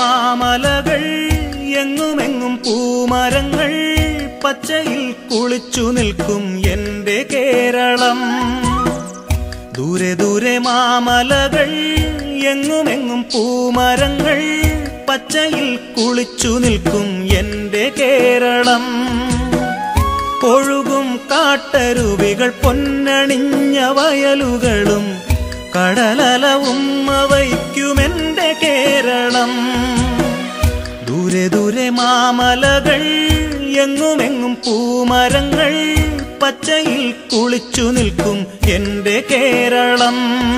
മാമലകൾ എങ്ങുമെങ്ങും പൂമരങ്ങൾ പച്ചയിൽ കുളിച്ചു നിൽക്കും എന്റെ കേരളം ദൂരെ ദൂരെ മാമലകൾ എങ്ങുമെങ്ങും പൂമരങ്ങൾ പച്ചയിൽ കുളിച്ചു നിൽക്കും എന്റെ കേരളം ഒഴുകും കാട്ടരുവികൾ പൊന്നണിഞ്ഞ വയലുകളും കടലലവും വയ്ക്കുമെന്റെ കേരളം ദൂരെ ദൂരെ മാമലകൾ എങ്ങുമെങ്ങും പൂമരങ്ങൾ പച്ചയിൽ കുളിച്ചു നിൽക്കും എന്റെ കേരളം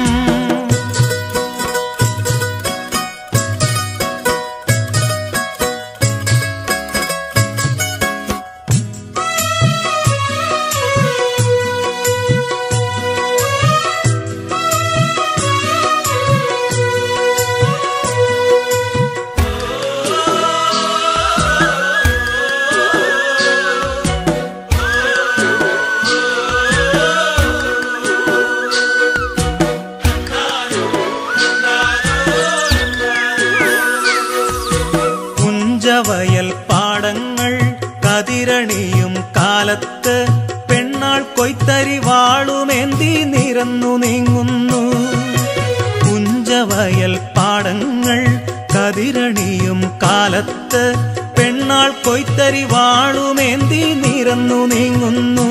പുഞ്ചവയൽ പാടങ്ങൾ കതിരണിയും കാലത്ത് പെണ്ണാൾ കൊയ്ത്തരി വാളുമേന്തി നിരന്നു നീങ്ങുന്നു പുഞ്ചവയൽ പാടങ്ങൾ കതിരണിയും കാലത്ത് പെണ്ണാൾ കൊയ്ത്തരി വാളുമേന്തി നിരന്നു നീങ്ങുന്നു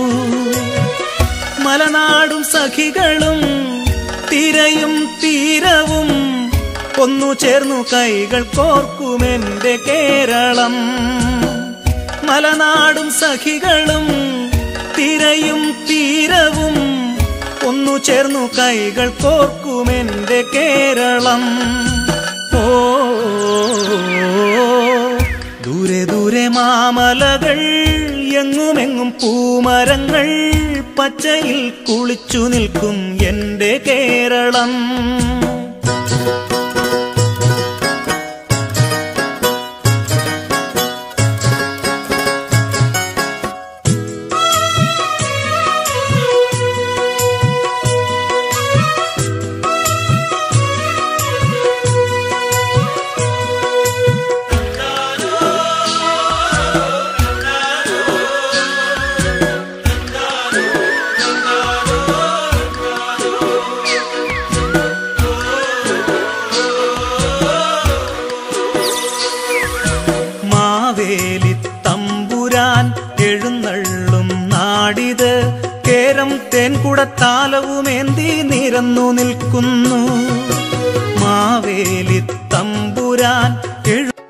മലനാടും സഖികളും തിരയും തീരവും ഒന്നു ചേർന്നു കൈകൾ കോർക്കുമെന്റെ കേരളം മലനാടും സഖികളും തിരയും തീരവും ഒന്നു ചേർന്നു കൈകൾ കോർക്കുമെന്റെ കേരളം ഓ ദൂരെ ദൂരെ മാമലകൾ എങ്ങുമെങ്ങും പൂമരങ്ങൾ പച്ചയിൽ കുളിച്ചു നിൽക്കും എന്റെ കേരളം മാവേലി തമ്പുരാൻ എഴുന്നള്ളും നാടിത് കേരം തേൻകുടത്താലവുമേന്തി നിരന്നു നിൽക്കുന്നു മാവേലി തമ്പുരാൻ എഴു